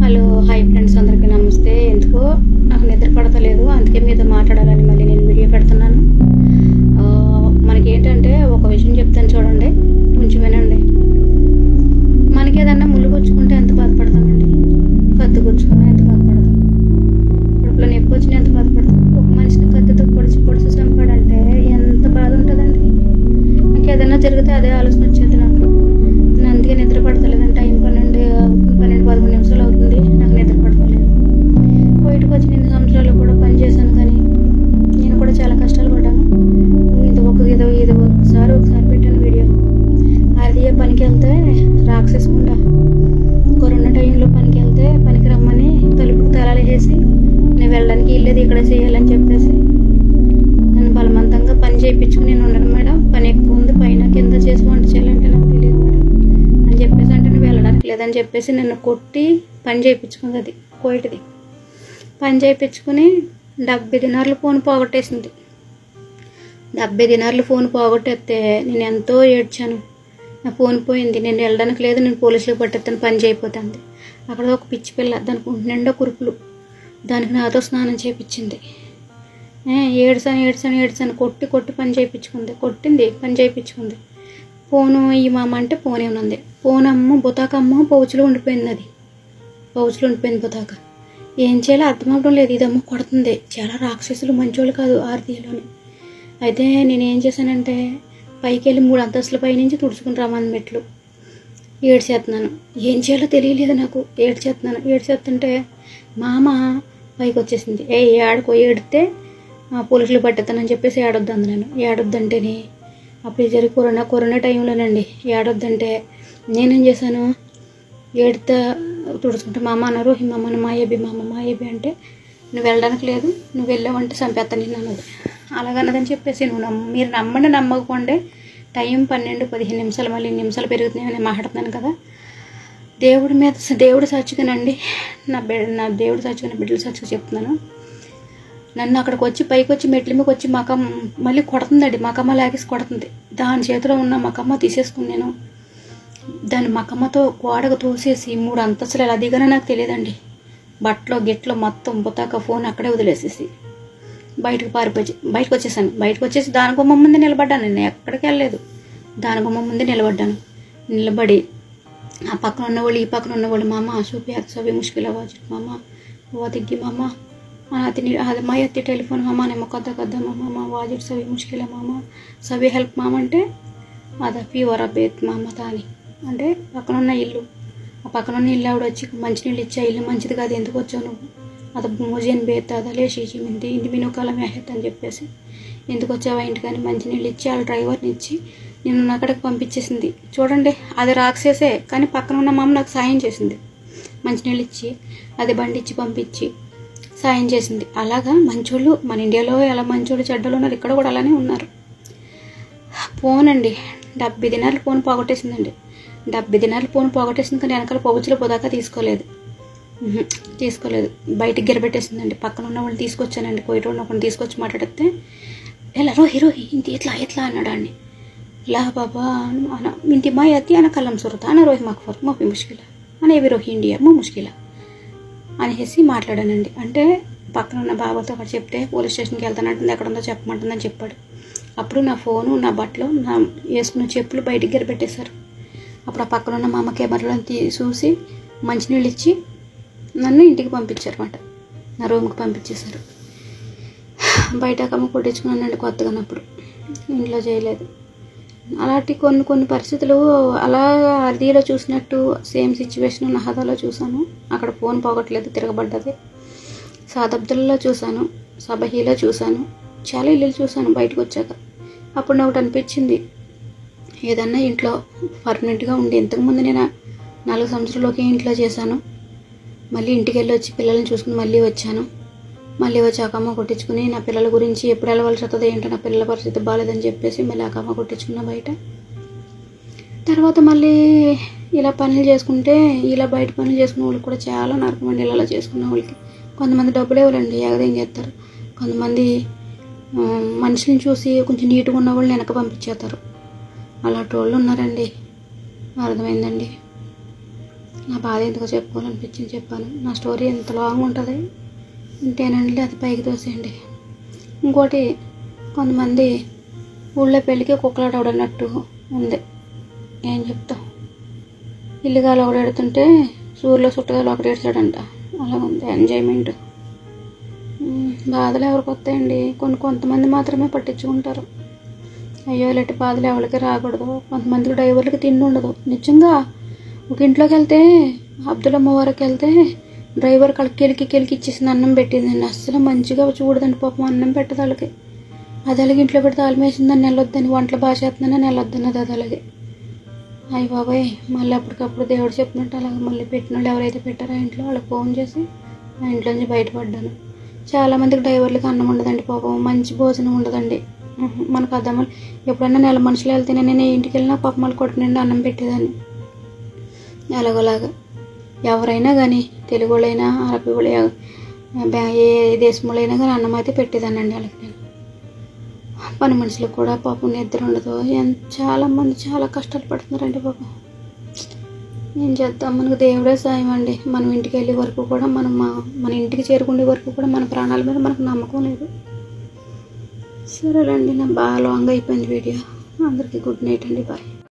hello hi friends అందరికీ నమస్తే ఎందుకో నాకు నిద్ర పడతలేదు అందుకే మీతో మాట్లాడాలని మళ్ళీ నేను వీడియో పెడుతున్నాను ఆ, మనకి ఏంటంటే ఒక విషయం చెప్తాను చూడండి కొంచెం వినండి మనకి ఏదన్నా ముళ్ళు గుచ్చుకుంటే ఎంత బాధపడతామండి కత్తి గుచ్చుకున్నా ఎంత బాధపడతాం కడుపులో నొప్పి వచ్చినా ఎంత బాధపడతాం ఒక మనిషిని కత్తితో పొడిచి పొడిచి చంపాడంటే ఎంత బాధ ఉంటుందండి నాకు ఏదైనా జరిగితే అదే ఆలోచన వచ్చేది నాకు నేను అందుకే నిద్ర పడతలేదండి టైం పన్నెండు పన్నెండు పదమూడు నిమిషాలు అవుతుంది నాకు నిద్ర పడతలేదు బయటకు వచ్చిన ఎన్ని సంవత్సరాలు కూడా పని చేశాను కానీ నేను కూడా చాలా కష్టాలు పడ్డాను ఇది ఒక ఇది ఇది ఒకసారి ఒకసారి పెట్టాను వీడియో అది పనికి వెళ్తే రాక్షసకుండా కరోనా టైంలో పనికి వెళ్తే పనికి రమ్మని తలుపుకి తలాలు వేసి నేను వెళ్ళడానికి ఇల్లేదు ఇక్కడ చేయాలని చెప్పేసి నన్ను బలవంతంగా పని చేయించుకుని నేను ఉండను మేడం పని ఎక్కువ ఉంది పైన కింద చేసి వంట చేయాలంటే నాకు తెలియదు మేడం అని చెప్పేసి అంటే నువ్వు వెళ్ళడానికి లేదని చెప్పేసి నన్ను కొట్టి పని చేయించుకుంది అది కోయిటిది పని చేయించుకుని డెబ్బై దినార్లు ఫోన్ పోగొట్టేసింది డెబ్బై దినార్లు ఫోన్ పోగొట్టేస్తే నేను ఎంతో ఏడ్చాను నా ఫోన్ పోయింది నేను వెళ్ళడానికి లేదు నేను పోలీసులకు పట్టేస్తాను పని చేయకపోతుంది అక్కడ ఒక పిచ్చి పిల్ల దానికి నిండా కురుపులు దానికి నాతో స్నానం చేయించింది ఏ, ఏడ్సాను ఏడ్సాను ఏడ్సాను కొట్టి కొట్టి పని చేయించుకుంది కొట్టింది పని చేయించుకుంది ఫోను ఈ మామ అంటే ఫోన్ ఏమనుంది ఫోన్ అమ్మ బుతాకమ్మ పౌచులో ఉండిపోయింది అది పౌచులో ఉండిపోయింది బుతాక ఏం చేయాలో అర్థం అవడం లేదు ఇదమ్మ కొడుతుంది చాలా రాక్షసులు మంచోళ్ళు కాదు ఆర్తీలోని అయితే నేను ఏం చేశానంటే పైకి వెళ్ళి మూడు అంతస్తుల పైనుంచి తుడుచుకుని రమ్మని మెట్లు ఏడ్చేస్తున్నాను ఏం చేయాలో తెలియలేదు నాకు ఏడ్చేస్తున్నాను ఏడ్చేస్తుంటే మామ పైకి వచ్చేసింది ఏ ఏడకో ఏడితే ఆ, పోలీసులు పట్టేస్తానని చెప్పేసి ఏడొద్దు నేను ఏడొద్దంటేనే అప్పుడు జరిగి కరోనా కరోనా టైంలోనండి ఏడొద్దంటే నేనేం చేశాను ఏడుతా తుడుచుకుంటే మా అమ్మ అన్నారు ఈ మా అమ్మ మా ఏబి మా అమ్మ మా ఏబి అంటే నువ్వు వెళ్ళడానికి లేదు నువ్వు వెళ్ళావంటే చంపేస్తాను నేను అన్నది అలాగన్నదని చెప్పేసి నువ్వు నమ్మ మీరు నమ్మండి నమ్మకపోండి టైం పన్నెండు పదిహేను నిమిషాలు మళ్ళీ నిమిషాలు పెరుగుతున్నాయని నేను మాట్లాడుతున్నాను కదా దేవుడి మీద దేవుడు సాక్షిగానండి నా బిడ్డ నా దేవుడు సాక్షిగా నా బిడ్డల సాక్షిగా చెప్తున్నాను నన్ను అక్కడికి వచ్చి పైకి వచ్చి మెట్ల మీదకి వచ్చి మకం మళ్ళీ కొడుతుందండి మకమ్మ లాగేసి కొడుతుంది దాని చేతిలో ఉన్న మకమ్మ తీసేసుకుని నేను దాని మకమ్మతో గోడకు తోసేసి మూడు అంతస్తులు ఎలా దిగానో నాకు తెలియదండి బట్టలో గిట్లో మొత్తం బుతాక ఫోన్ అక్కడే వదిలేసేసి బయటకు పారిపోయి బయటకు వచ్చేసాను బయటకు వచ్చేసి దాని గుమ్మ ముందు నిలబడ్డాను నేను ఎక్కడికి వెళ్ళలేదు దాని గుమ్మ ముందు నిలబడ్డాను నిలబడి ఆ పక్కన ఉన్న వాళ్ళు ఈ పక్కన ఉన్న వాళ్ళు మామ చూపి సవి ముష్కిల్ అవ్వచ్చు మామ ఓ దిగ్గి మామ అతని అది మా ఎత్తి టెలిఫోన్ మామ నేను కొద్ద కొద్ద మామ మా వాజిట్ సవి ముష్కిల మామ సవి హెల్ప్ మామ అంటే అది ఫీవర్ బేత్ మామ తాని అంటే పక్కన ఉన్న ఇల్లు ఆ పక్కన ఉన్న ఇల్లు ఆవిడ వచ్చి మంచినీళ్ళు ఇచ్చా ఇల్లు మంచిది కాదు ఎందుకు వచ్చావు నువ్వు అది మోజన్ బేత్ అదలే షీచి మింది ఇంటి మిను కాలం వేహెత్ అని చెప్పేసి ఎందుకు వచ్చావా ఇంటికని మంచినీళ్ళు ఇచ్చి వాళ్ళ డ్రైవర్ని ఇచ్చి నిన్ను అక్కడికి పంపించేసింది చూడండి అది రాక్షసే కానీ పక్కన ఉన్న మామ నాకు సాయం చేసింది మంచినీళ్ళు ఇచ్చి అది బండి ఇచ్చి పంపించి సాయం చేసింది అలాగా మంచోళ్ళు మన ఇండియాలో ఎలా మంచోళ్ళు చెడ్డలు ఉన్నారు ఇక్కడ కూడా అలానే ఉన్నారు ఫోన్ అండి డెబ్బై దినాలు ఫోన్ పోగొట్టేసిందండి డెబ్బై దినాలు ఫోన్ పోగొట్టేసింది కానీ వెనకాల పొగచులు పోదాకా తీసుకోలేదు ఉహు, తీసుకోలేదు బయటికి గిరబెట్టేసిందండి పక్కన ఉన్న వాళ్ళని తీసుకొచ్చానండి కోయిట ఉన్న ఒకరిని తీసుకొచ్చి మాట్లాడితే ఎలా రోహి రోహి ఇంటి ఎట్లా ఎట్లా అన్నాడు అండి లా బాబా అన ఇంటి మా అతి అన కలం సురత అన రోహి మాకు ఫర్ మాఫీ ముష్కిల అన ఏవి రోహి ఇండియా మా ముష్కిల అనేసి మాట్లాడానండి అంటే పక్కన ఉన్న బాబాతో అక్కడ చెప్తే పోలీస్ స్టేషన్కి వెళ్తానంటుంది ఎక్కడ ఉందో చెప్పమంటుందని చెప్పాడు అప్పుడు నా ఫోను నా బట్టలు నా వేసుకున్న చెప్పులు బయటికి గిరబెట్టేశారు అప్పుడు ఆ పక్కన ఉన్న మా అమ్మ కెమెరాలో తీ చూసి మంచినీళ్ళు ఇచ్చి నన్ను ఇంటికి పంపించారు అనమాట నా రూమ్కి పంపించేశారు బయట అమ్మ కొట్టించుకున్నానండి కొత్తగా అప్పుడు ఇంట్లో చేయలేదు అలాంటి కొన్ని కొన్ని పరిస్థితులు అలా అర్దీలో చూసినట్టు సేమ్ సిచ్యువేషన్ నహదాలో చూశాను అక్కడ ఫోన్ పోగొట్టలేదు తిరగబడ్డది సాదబ్దుల్లో చూశాను సబహీలో చూశాను చాలా ఇల్లులు చూశాను బయటకు వచ్చాక అప్పుడు నాకు ఒకటి అనిపించింది ఏదన్నా ఇంట్లో పర్మనెంట్గా ఉండి ఇంతకుముందు నేను నాలుగు సంవత్సరాలు ఒకే ఇంట్లో చేశాను మళ్ళీ ఇంటికి వెళ్ళి వచ్చి పిల్లల్ని చూసుకుని మళ్ళీ వచ్చాను మళ్ళీ వచ్చి అక్కమ్మ కొట్టించుకుని నా పిల్లల గురించి ఎప్పుడు వెళ్ళవలసి వస్తుంది ఏంటో నా పిల్లల పరిస్థితి బాగాలేదని చెప్పేసి మళ్ళీ అక్కమ్మ కొట్టించుకున్న బయట తర్వాత మళ్ళీ ఇలా పనులు చేసుకుంటే ఇలా బయట పనులు చేసుకునే వాళ్ళు కూడా చాలా నరకమండి ఇలా చేసుకున్న వాళ్ళకి కొంతమంది డబ్బులు ఇవ్వాలండి ఎగదేం చేస్తారు కొంతమంది ఆ, మనిషిని చూసి కొంచెం నీట్గా ఉన్న వాళ్ళని వెనక పంపించేస్తారు అలాంటి వాళ్ళు ఉన్నారండి అర్థమైందండి నా బాధ ఎందుకో చెప్పుకోవాలనిపించింది చెప్పాను నా స్టోరీ ఎంత లాంగ్ ఉంటుంది ఇంటేనండి అది పైకి తోసేయండి ఇంకోటి కొంతమంది ఊళ్ళో పెళ్ళికి కుక్కలాట ఆడనట్టు ఉంది ఏం చెప్తాం ఇల్లుగాలు ఒకడు ఎడుతుంటే సూర్యులో చుట్టగాలు ఒకటి ఏడ్చాడంట అలా ఉంది ఎంజాయ్మెంట్ ఉమ్, బాధలు ఎవరికి వస్తాయండి కొన్ని కొంతమంది మాత్రమే పట్టించుకుంటారు అయ్యో ఇలాంటి బాధలు ఎవరికి రాకూడదు కొంతమందికి డ్రైవర్లకి తిండి ఉండదు నిజంగా ఒక ఇంట్లోకి వెళ్తే అబ్దుల్ అమ్మవారికి వెళ్తే డ్రైవర్ కళ్ళకి కెలికి కెలికి ఇచ్చేసిన అన్నం పెట్టిందండి అస్సలు మంచిగా చూడదండి పాపం అన్నం పెట్టదు వాళ్ళకి అది అలాగే ఇంట్లో పెడితే ఆల్మేసిందని వెళ్ళొద్దని వంటలు బాగా చేస్తుందని వెళ్ళొద్దని అది అది అలాగే అయ్య బాబాయ్ మళ్ళీ అప్పటికప్పుడు దేవుడు చెప్పినట్టు అలాగే మళ్ళీ పెట్టిన వాళ్ళు ఎవరైతే పెట్టారో ఆ ఇంట్లో వాళ్ళకి ఫోన్ చేసి ఆ ఇంట్లోంచి బయటపడ్డాను చాలామందికి డ్రైవర్లకి అన్నం ఉండదండి పాపం మంచి భోజనం ఉండదండి ఉహు, మనకు అర్థం ఎప్పుడన్నా నెల మనుషులు వెళ్తేనే నేను ఇంటికి వెళ్ళినా పాపం మళ్ళీ కొట్టి నిండా అన్నం పెట్టేదాన్ని ఎలాగోలాగా ఎవరైనా కానీ తెలుగు వాళ్ళైనా అరబీ వాళ్ళు ఎవ- బ్యా- ఏ దేశంలోనైనా కానీ అన్నం అయితే పెట్టేదానండి వాళ్ళకి నేను పని మనుషులకు కూడా పాపం నిద్ర ఉండదు ఎంత చాలా మంది చాలా కష్టాలు పడుతున్నారండి పాపం ఏం చేద్దాం మనకు దేవుడే సాయం అండి మనం ఇంటికి వెళ్ళే వరకు కూడా మనం మా- మన ఇంటికి చేరుకునే వరకు కూడా మన ప్రాణాల మీద మనకు నమ్మకం లేదు సరేనండి నా బాగా లాంగ్ అయిపోయింది వీడియో అందరికీ గుడ్ నైట్ అండి బాయ్